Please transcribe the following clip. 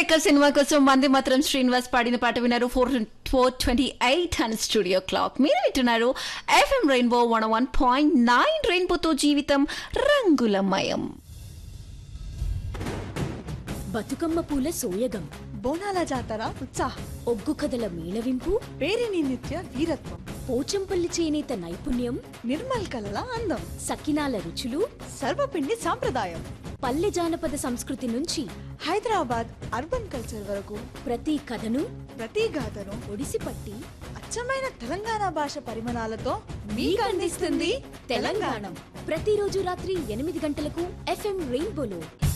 breaker cinema కోసం వందే మాత్రం శ్రీనివాస్ పాడిన పాట విన్నారు four four twenty eight and studio clock మీరు వింటున్నారు FM rainbow one one point nine రెయిన్బోతో జీవితం రంగులమయం బతుకమ్మ పూల సోయగం బోనాల జాతర ఉత్సాహం ఒగ్గు కథల మేళవింపు పేరిని నిత్య వీరత్వం పోచంపల్లి చేనేత నైపుణ్యం నిర్మల్ కలల అందం సకినాల రుచులు సర్వపిండి సాంప్రదాయం పల్లె జానపద సంస్కృతి నుంచి హైదరాబాద్ అర్బన్ కల్చర్ వరకు ప్రతి కథను ప్రతి గాథను ఒడిసిపట్టి అచ్చమైన తెలంగాణ భాష పరిమాణాలతో మీకు అందిస్తుంది తెలంగాణ ప్రతిరోజు రాత్రి ఎనిమిది గంటలకు ఎఫ్ఎం రెయిన్బోలో